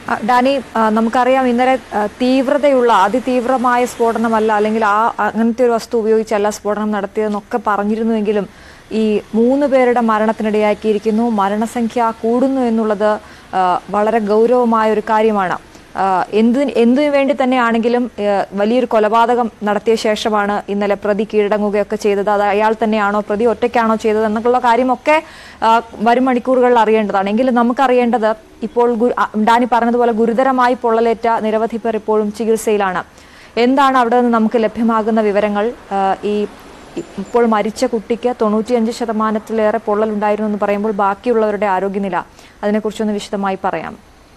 ആ, ഡാനി ആ, നമുക്കറിയാം ഇന്നലെ ആ, തീവ്രതയുള്ള അതിതീവ്രമായ സ്ഫോടനമല്ല അല്ലെങ്കിൽ ആ അങ്ങനത്തെ ഒരു വസ്തു ഉപയോഗിച്ചല്ല സ്ഫോടനം നടത്തിയതെന്നൊക്കെ പറഞ്ഞിരുന്നുവെങ്കിലും ഈ മൂന്ന് പേരുടെ മരണത്തിനിടയാക്കിയിരിക്കുന്നു മരണസംഖ്യ കൂടുന്നു എന്നുള്ളത് ആ, വളരെ ഗൗരവമായ ഒരു കാര്യമാണ് ആ, എന്തിന് എന്തിനു വേണ്ടി തന്നെയാണെങ്കിലും ആ, വലിയൊരു കൊലപാതകം നടത്തിയ ശേഷമാണ് ഇന്നലെ പ്രതി കീഴടങ്ങുകയൊക്കെ ചെയ്തത് അത് അയാൾ തന്നെയാണോ പ്രതി ഒറ്റയ്ക്കാണോ ചെയ്തത് എന്നൊക്കെയുള്ള കാര്യമൊക്കെ ആ, വരും മണിക്കൂറുകളിൽ അറിയേണ്ടതാണ് എങ്കിലും നമുക്കറിയേണ്ടത് ഇപ്പോൾ ഗു- ആ, ഡാനി പറഞ്ഞതുപോലെ ഗുരുതരമായി പൊള്ളലേറ്റ നിരവധി പേർ ഇപ്പോഴും ചികിത്സയിലാണ് എന്താണ് അവിടെ നിന്ന് നമുക്ക് ലഭ്യമാകുന്ന വിവരങ്ങൾ ആ, ഈ ഇപ്പോൾ മരിച്ച കുട്ടിക്ക് തൊണ്ണൂറ്റിയഞ്ച് ശതമാനത്തിലേറെ പൊള്ളലുണ്ടായിരുന്നു എന്ന് പറയുമ്പോൾ ബാക്കിയുള്ളവരുടെ ആരോഗ്യനില അതിനെക്കുറിച്ചൊന്ന് വിശദമായി പറയാം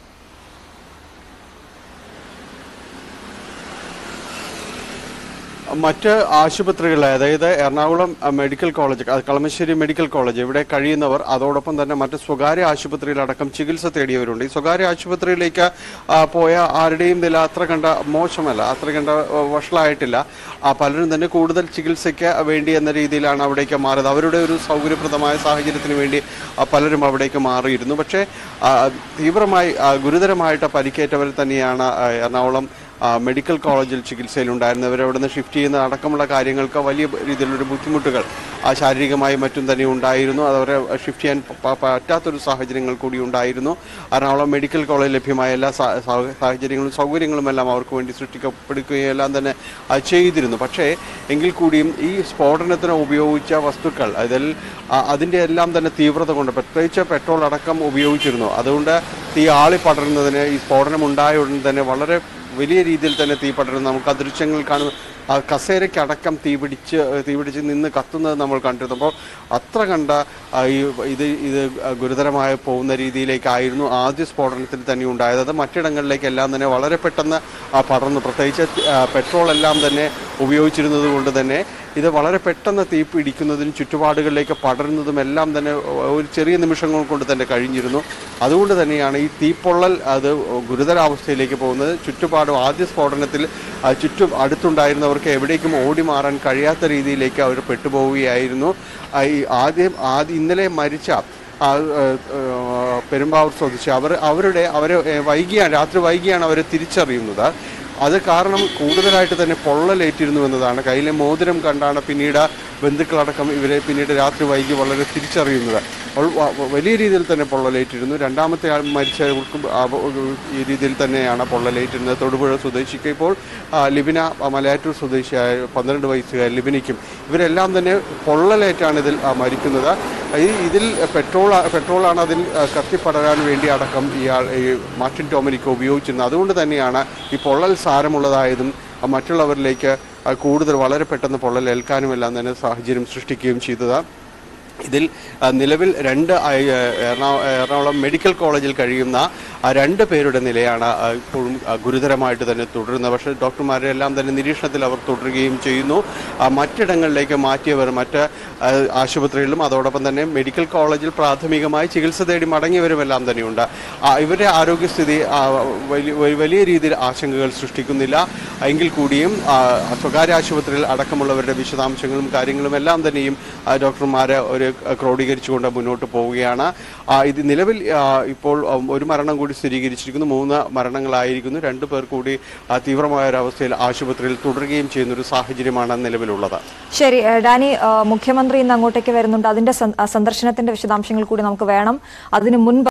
മറ്റ് ആശുപത്രികളിൽ അതായത് എറണാകുളം അഹ്, മെഡിക്കൽ കോളേജ് അത് കളമശ്ശേരി മെഡിക്കൽ കോളേജ് ഇവിടെ കഴിയുന്നവർ അതോടൊപ്പം തന്നെ മറ്റ് സ്വകാര്യ ആശുപത്രിയിലടക്കം ചികിത്സ തേടിയവരുണ്ട് ഈ സ്വകാര്യ ആശുപത്രിയിലേക്ക് ആ, പോയ ആരുടെയും നില അത്ര കണ്ട മോശമല്ല അത്ര കണ്ട ആ, വഷളായിട്ടില്ല ആ, പലരും തന്നെ കൂടുതൽ ചികിത്സയ്ക്ക് വേണ്ടി എന്ന രീതിയിലാണ് അവിടേക്ക് മാറിയത് അവരുടെ ഒരു സൗകര്യപ്രദമായ സാഹചര്യത്തിന് വേണ്ടി ആ, പലരും അവിടേക്ക് മാറിയിരുന്നു പക്ഷേ ആ, തീവ്രമായി ആ, ഗുരുതരമായിട്ട് പരിക്കേറ്റവർ തന്നെയാണ് ആ, എറണാകുളം ആ, മെഡിക്കൽ കോളേജിൽ ചികിത്സയിലുണ്ടായിരുന്നവർ അവിടെ നിന്ന് ഷിഫ്റ്റ് ചെയ്യുന്ന അടക്കമുള്ള കാര്യങ്ങൾക്ക് വലിയ രീതിയിലൊരു ബുദ്ധിമുട്ടുകൾ ആ, ശാരീരികമായും മറ്റും തന്നെ ഉണ്ടായിരുന്നു അത് അവരെ ഷിഫ്റ്റ് ചെയ്യാൻ പ- പറ്റാത്തൊരു സാഹചര്യങ്ങൾ കൂടി ഉണ്ടായിരുന്നു എറണാകുളം മെഡിക്കൽ കോളേജിൽ ലഭ്യമായ എല്ലാ സാ- സാ- സാഹചര്യങ്ങളും സൗകര്യങ്ങളും എല്ലാം അവർക്ക് വേണ്ടി സൃഷ്ടിക്കപ്പെടുകയും എല്ലാം തന്നെ ആ, ചെയ്തിരുന്നു പക്ഷേ എങ്കിൽ കൂടിയും ഈ സ്ഫോടനത്തിന് ഉപയോഗിച്ച വസ്തുക്കൾ അതിൽ ആ, അതിൻ്റെ എല്ലാം തന്നെ തീവ്രത കൊണ്ട് പ്രത്യേകിച്ച് പെട്രോൾ അടക്കം ഉപയോഗിച്ചിരുന്നു അതുകൊണ്ട് തീ ആളി പടരുന്നതിന് ഈ സ്ഫോടനം ഉണ്ടായ ഉടൻ തന്നെ വളരെ വലിയ രീതിയിൽ തന്നെ തീ പടരുന്നു നമുക്ക് ആ ദൃശ്യങ്ങൾ കാണുന്ന ആ കസേരയ്ക്കടക്കം തീ പിടിച്ച് തീ പിടിച്ച് നിന്ന് കത്തുന്നത് നമ്മൾ കണ്ടിരുന്നു അപ്പോൾ അത്ര കണ്ട ആ, ഈ ഇത് ഇത് ഗുരുതരമായി പോകുന്ന രീതിയിലേക്കായിരുന്നു ആദ്യ സ്ഫോടനത്തിൽ തന്നെ ഉണ്ടായത് അത് മറ്റിടങ്ങളിലേക്ക് എല്ലാം തന്നെ വളരെ പെട്ടെന്ന് ആ, പടർന്നു പ്രത്യേകിച്ച് ആ, പെട്രോൾ എല്ലാം തന്നെ ഉപയോഗിച്ചിരുന്നത് കൊണ്ട് തന്നെ ഇത് വളരെ പെട്ടെന്ന് തീ പിടിക്കുന്നതിനും ചുറ്റുപാടുകളിലേക്ക് പടരുന്നതും എല്ലാം തന്നെ ഒരു ചെറിയ നിമിഷങ്ങൾ കൊണ്ട് തന്നെ കഴിഞ്ഞിരുന്നു അതുകൊണ്ട് തന്നെയാണ് ഈ തീപ്പൊള്ളൽ അത് ഗുരുതരാവസ്ഥയിലേക്ക് പോകുന്നത് ചുറ്റുപാടും ആദ്യ സ്ഫോടനത്തിൽ ആ, ചുറ്റും അടുത്തുണ്ടായിരുന്നവർക്ക് എവിടേക്കും ഓടി മാറാൻ കഴിയാത്ത രീതിയിലേക്ക് അവർ പെട്ടുപോവുകയായിരുന്നു ആ, ഈ ആദ്യം ആദ്യം ഇന്നലെ മരിച്ച ആ, ഏ, ഏ, പെരുമ്പാവൂർ സ്വദേശി അവർ അവരുടെ അവരെ ഏ, വൈകിയാണ് രാത്രി വൈകിയാണ് അവരെ തിരിച്ചറിയുന്നത് അത് കാരണം കൂടുതലായിട്ട് തന്നെ പൊള്ളലേറ്റിരുന്നു എന്നതാണ് കയ്യിലെ മോതിരം കണ്ടാണ് പിന്നീട് ബന്ധുക്കളടക്കം ഇവരെ പിന്നീട് രാത്രി വൈകി വളരെ തിരിച്ചറിയുന്നത് അപ്പോൾ വ- വ- വലിയ രീതിയിൽ തന്നെ പൊള്ളലേറ്റിരുന്നു രണ്ടാമത്തെ ആൾ മരിച്ചവർക്കും ആ വ- ഈ രീതിയിൽ തന്നെയാണ് പൊള്ളലേറ്റിരുന്നത് തൊടുപുഴ സ്വദേശിക്ക് ഇപ്പോൾ ആ, ലിബിന ആ, മലയാറ്റൂർ സ്വദേശിയായ പന്ത്രണ്ട് വയസ്സുകാരി ലിബിനിക്കും ഇവരെല്ലാം തന്നെ പൊള്ളലേറ്റാണ് ഇതിൽ ആ, മരിക്കുന്നത് ഈ ഇതിൽ പെട്രോൾ പെട്രോളാണ് അതിൽ ആ, കത്തിപ്പടരാൻ വേണ്ടി അടക്കം ഇയാൾ ഈ മാർട്ടിൻ ടോമനിക്ക് ഉപയോഗിച്ചിരുന്നത് അതുകൊണ്ട് തന്നെയാണ് ഈ പൊള്ളൽ സാരമുള്ളതായതും ആ, മറ്റുള്ളവരിലേക്ക് ആ, കൂടുതൽ വളരെ പെട്ടെന്ന് പൊള്ളൽ ഏൽക്കാനും എല്ലാം തന്നെ സാഹചര്യം സൃഷ്ടിക്കുകയും ചെയ്തത് ഇതിൽ ആ, നിലവിൽ രണ്ട് ആ, എറണാ- എറണാകുളം മെഡിക്കൽ കോളേജിൽ കഴിയുന്ന ആ രണ്ട് പേരുടെ നിലയാണ് ആ, ഇപ്പോഴും ആ, ഗുരുതരമായിട്ട് തന്നെ തുടരുന്നത് പക്ഷേ ഡോക്ടർമാരെല്ലാം തന്നെ നിരീക്ഷണത്തിൽ അവർ തുടരുകയും ചെയ്യുന്നു ആ, മറ്റിടങ്ങളിലേക്ക് മാറ്റിയവർ മറ്റ് ആ, ആശുപത്രികളിലും അതോടൊപ്പം തന്നെ മെഡിക്കൽ കോളേജിൽ പ്രാഥമികമായി ചികിത്സ തേടി മടങ്ങിയവരുമെല്ലാം തന്നെയുണ്ട് ആ, ഇവരുടെ ആരോഗ്യസ്ഥിതി ആ, വലിയ വലിയ- വലിയ രീതിയിൽ ആശങ്കകൾ സൃഷ്ടിക്കുന്നില്ല എങ്കിൽ കൂടിയും ആ, സ്വകാര്യ ആശുപത്രിയിൽ അടക്കമുള്ളവരുടെ വിശദാംശങ്ങളും കാര്യങ്ങളും എല്ലാം തന്നെയും ആ, ഡോക്ടർമാരെ ഒരു ക്രോഡീകരിച്ചുകൊണ്ട് മുന്നോട്ട് പോവുകയാണ് ആ, ഇത് നിലവിൽ ആ, ഇപ്പോൾ ഉം, ഒരു മരണം കൂടി സ്ഥിരീകരിച്ചിരിക്കുന്നു മൂന്ന് മരണങ്ങളായിരിക്കുന്നു രണ്ടു പേർ കൂടി ആ, തീവ്രമായ ഒരു അവസ്ഥയിൽ ആശുപത്രിയിൽ തുടരുകയും ചെയ്യുന്ന ഒരു സാഹചര്യമാണ് നിലവിലുള്ളത് ശരി ഏ, ഡാനി ആ, മുഖ്യമന്ത്രി ഇന്ന് അങ്ങോട്ടേക്ക് വരുന്നുണ്ട് അതിന്റെ സന്ദ- ആ, സന്ദർശനത്തിന്റെ വിശദാംശങ്ങൾ കൂടി നമുക്ക് വേണം അതിനു മുൻപ്